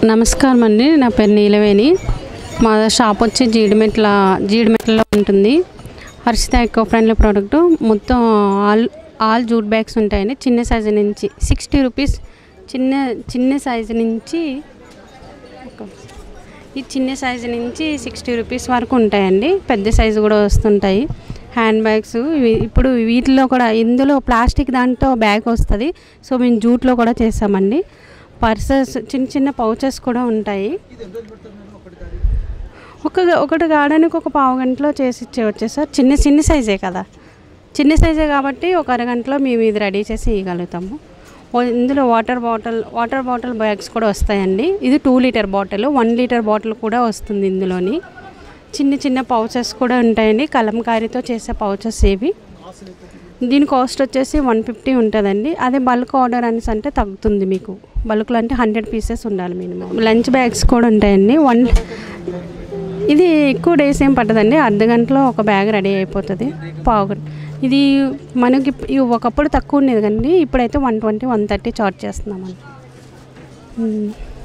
నమస్కారం అండి నా పేరు నీలవేణి మా షాప్ వచ్చి జీడిమెట్ల జీడిమెట్లలో ఉంటుంది హర్షిత ఎకో ఫ్రెండ్లీ ప్రోడక్ట్ మొత్తం ఆల్ ఆల్ జూట్ బ్యాగ్స్ ఉంటాయండి చిన్న సైజు నుంచి సిక్స్టీ రూపీస్ చిన్న చిన్న సైజు నుంచి ఒక- ఈ చిన్న సైజు నుంచి సిక్స్టీ రూపీస్ వరకు ఉంటాయండి పెద్ద సైజు కూడా వస్తుంటాయి హ్యాండ్ బ్యాగ్స్ ఇవి ఇప్పుడు వీటిలో కూడా ఇందులో ప్లాస్టిక్ దాంట్లో బ్యాగ్ వస్తుంది సో మేము జూట్లో కూడా చేసామండి పర్సెస్ చిన్న చిన్న పౌచెస్ కూడా ఉంటాయి ఒక ఒకటి కావడానికి ఒక పావు గంటలో చేసి ఇచ్చేవచ్చు సార్ చిన్న చిన్న సైజే కదా చిన్న సైజే కాబట్టి ఒక అరగంటలో మేము ఇది రెడీ చేసి ఇవ్వగలుగుతాము ఓ- ఇందులో water bottle water bottle bags కూడా వస్తాయండి ఇది two litre bottle one litre bottle కూడా వస్తుంది ఇందులోని చిన్న చిన్న పౌచెస్ కూడా ఉంటాయండి కలంకారీతో చేసే పౌచెస్ ఇవి దీని కాస్ట్ వచ్చేసి వన్ ఫిఫ్టీ ఉంటుందండి అదే బల్క్ ఆర్డర్ అనేసి అంటే తగ్గుతుంది మీకు బల్క్లో అంటే హండ్రెడ్ పీసెస్ ఉండాలి మినిమం లంచ్ బ్యాగ్స్ కూడా ఉంటాయండి వన్ ఇది ఎక్కువ డేస్ ఏం పట్టదండి అర్ధ గంటలో ఒక బ్యాగ్ రెడీ అయిపోతుంది పావు గంట ఇది మనకి ఇప్- ఇవి ఒకప్పుడు తక్కువ ఉండేది కండి ఇప్పుడైతే one twenty one thirty charge చేస్తున్నామండి మ్మ్.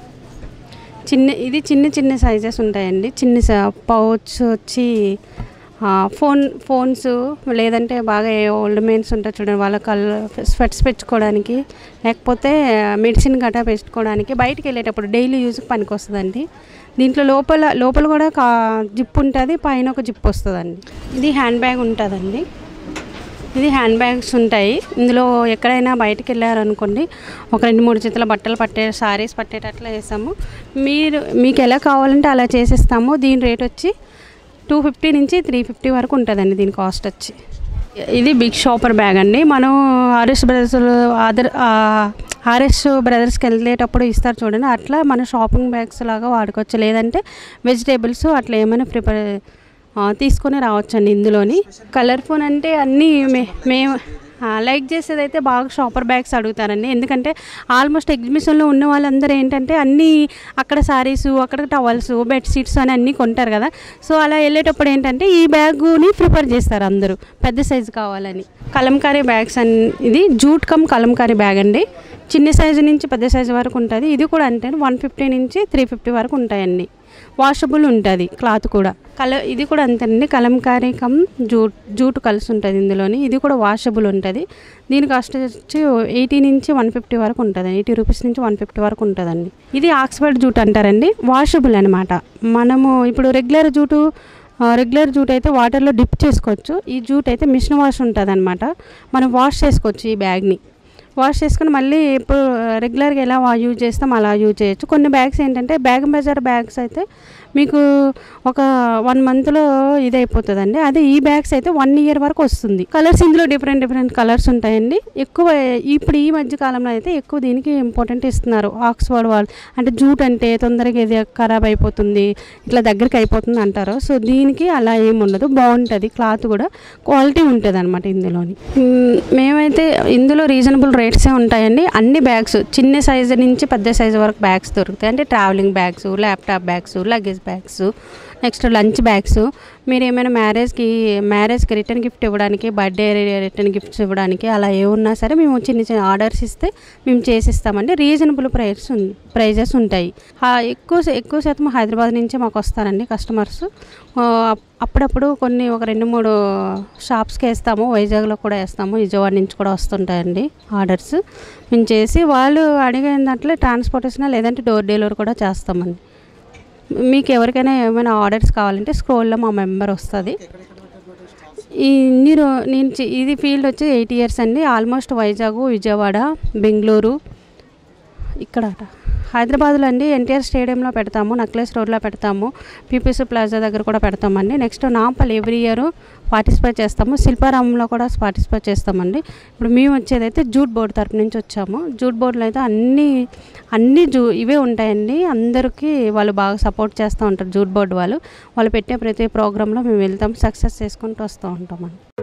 చిన్న ఇది చిన్న చిన్న సైజెస్ ఉంటాయండి చిన్న పౌచ్ వచ్చి ఆ, ఫోన్ ఫోన్స్ లేదంటే బాగా ఓల్డ్ మెన్స్ ఉంటారు చూడండి వాళ్ళ కళ్ళు స్వెట్స్ పెట్టుకోవడానికి లేకపోతే మెడిసిన్ గట్రా పెట్టుకోవడానికి బయటికి వెళ్ళేటప్పుడు డైలీ యూజ్కి పనికి వస్తుందండి దీంట్లో లోపల లోపల కూడా కా జిప్ ఉంటుంది పైన ఒక జిప్ వస్తుందండి ఇది హ్యాండ్ బ్యాగ్ ఉంటుందండి ఇది హ్యాండ్ బ్యాగ్స్ ఉంటాయి ఇందులో ఎక్కడైనా బయటికి వెళ్ళారనుకోండి ఒక రెండు మూడు జతల బట్టలు పట్టే సారీస్ పట్టేటట్లు వేసాము మీరు మీకు ఎలా కావాలంటే అలా చేసిస్తాము దీని రేట్ వచ్చి టూ ఫిఫ్టీ నుంచి త్రీ ఫిఫ్టీ వరకు ఉంటుందండి దీని కాస్ట్ వచ్చి ఇది బిగ్ షాపర్ బ్యాగ్ అండి మనం ఆర్ఎస్ బ్రదర్స్ అదర్ ఆర్ఎస్ బ్రదర్స్కి వెళ్ళేటప్పుడు ఇస్తారు చూడండి అట్లా మన షాపింగ్ బ్యాగ్స్ లాగా వాడుకోవచ్చు లేదంటే వెజిటేబుల్స్ అట్లా ఏమైనా ప్రిపేర్ తీసుకొని రావచ్చండి ఇందులోని కలర్ఫుల్ అంటే అన్నీ మే మేము లైక్ చేసేది అయితే బాగా షాపర్ బ్యాగ్స్ అడుగుతారండి ఎందుకంటే ఆల్మోస్ట్ ఎగ్జిబిషన్లో ఉన్న వాళ్ళందరూ ఏంటంటే అన్నీ అక్కడ సారీస్ అక్కడ టవల్స్ బెడ్షీట్స్ అని అన్నీ కొంటారు కదా సో అలా వెళ్ళేటప్పుడు ఏంటంటే ఈ బ్యాగుని ప్రిఫర్ చేస్తారు అందరూ పెద్ద సైజు కావాలని కలంకారీ బ్యాగ్స్ అన్ ఇది జూట్ కమ్ కలంకారీ బ్యాగ్ అండి చిన్న సైజు నుంచి పెద్ద సైజు వరకు ఉంటుంది ఇది కూడా అంటే వన్ ఫిఫ్టీ నుంచి త్రీ ఫిఫ్టీ వరకు ఉంటాయండి వాషబుల్ ఉంటుంది క్లాత్ కూడా కల ఇది కూడా అంతేనండి కలంకారీ కమ్ జూట్ జూట్ కలిసి ఉంటుంది ఇందులోని ఇది కూడా వాషబుల్ ఉంటుంది దీని కాస్ట్ వచ్చి ఎయిటీ నుంచి వన్ ఫిఫ్టీ వరకు ఉంటుంది ఎయిటీ రూపీస్ నుంచి వన్ ఫిఫ్టీ వరకు ఉంటుందండి ఇది ఆక్స్ఫర్డ్ జూట్ అంటారండి వాషబుల్ అనమాట మనము ఇప్పుడు రెగ్యులర్ జూటు ఆ, రెగ్యులర్ జూట్ అయితే వాటర్లో డిప్ చేసుకోవచ్చు ఈ జూట్ అయితే మిషన్ వాష్ ఉంటుంది అనమాట మనం వాష్ చేసుకోవచ్చు ఈ బ్యాగ్ని వాష్ చేసుకుని మళ్ళీ ఇప్పుడు రెగ్యులర్గా ఎలా వా- యూజ్ చేస్తాం అలా యూజ్ చేయొచ్చు కొన్ని బ్యాగ్స్ ఏంటంటే బ్యాగ్ మెజర్ బ్యాగ్స్ అయితే మీకు ఒక వన్ మంత్లో ఇది అయిపోతుందండి అదే ఈ బ్యాగ్స్ అయితే వన్ ఇయర్ వరకు వస్తుంది కలర్స్ ఇందులో డిఫరెంట్ డిఫరెంట్ కలర్స్ ఉంటాయండి ఎక్కువ ఇప్పుడు ఈ మధ్య కాలంలో అయితే ఎక్కువ దీనికి ఇంపార్టెంట్ ఇస్తున్నారు ఆక్స్ఫర్డ్ వాళ్ళు అంటే జూట్ అంటే తొందరగా ఇది ఖరాబ్ అయిపోతుంది ఇట్లా దగ్గరికి అయిపోతుంది అంటారు సో దీనికి అలా ఏమి ఉండదు బాగుంటుంది క్లాత్ కూడా క్వాలిటీ ఉంటుంది అనమాట ఇందులోని మ్మ్, మేమైతే ఇందులో రీజనబుల్ రేట్సే ఉంటాయండి అన్ని బ్యాగ్స్ చిన్న సైజు నుంచి పెద్ద సైజు వరకు బ్యాగ్స్ దొరుకుతాయి అంటే travelling bags laptop bags luggage bags next lunch bags మీరు ఏమైనా మ్యారేజ్కి మ్యారేజ్కి రిటర్న్ గిఫ్ట్ ఇవ్వడానికి బర్త్డే రిటర్న్ గిఫ్ట్స్ ఇవ్వడానికి అలా ఏ ఉన్నా సరే మేము చిన్న చిన్న ఆర్డర్స్ ఇస్తే మేము చేసిస్తామండి రీజనబుల్ ప్రైస్ ప్రైజెస్ ఉంటాయి ఆ, ఎక్కువ శా- ఎక్కువ శాతం హైదరాబాద్ నుంచి మాకు వస్తారండి కస్టమర్స్ ఆ, అప్పుడప్పుడు కొన్ని ఒక రెండు మూడు షాప్స్కి వేస్తాము వైజాగ్లో కూడా వేస్తాము విజయవాడ నుంచి కూడా వస్తుంటాయండి ఆర్డర్స్ మేము చేసి వాళ్ళు అడిగిన దాంట్లో ట్రాన్స్పోర్టేషన్ లేదంటే డోర్ డెలివరీ కూడా చేస్తామండి మీకు ఎవరికైనా ఏమైనా ఆర్డర్స్ కావాలంటే స్క్రోల్లో మా మెంబర్ వస్తుంది ఈ ఇన్ని రో నేను చే- ఇది ఫీల్డ్ వచ్చి ఎయిట్ ఇయర్స్ అండి ఆల్మోస్ట్ వైజాగ్ విజయవాడ బెంగళూరు ఇక్కడ హైదరాబాద్లో అండి ఎన్టీఆర్ స్టేడియంలో పెడతాము నక్లెస్ రోడ్లో పెడతాము పీపీసీ ప్లాజా దగ్గర కూడా పెడతామండి నెక్స్ట్ నాంపల్ ఎవ్రీ ఇయర్ పార్టిసిపేట్ చేస్తాము శిల్పారామంలో కూడా పార్టిసిపేట్ చేస్తామండి ఇప్పుడు మేము వచ్చేదైతే జూట్ బోర్డు తరపు నుంచి వచ్చాము జూట్ బోర్డులో అయితే అన్ని అన్ని జూ ఇవే ఉంటాయండి అందరికీ వాళ్ళు బాగా సపోర్ట్ చేస్తూ ఉంటారు జూట్ బోర్డు వాళ్ళు వాళ్ళు పెట్టే ప్రతి ప్రోగ్రాంలో మేము వెళ్తాం సక్సెస్ చేసుకుంటూ వస్తూ ఉంటామండి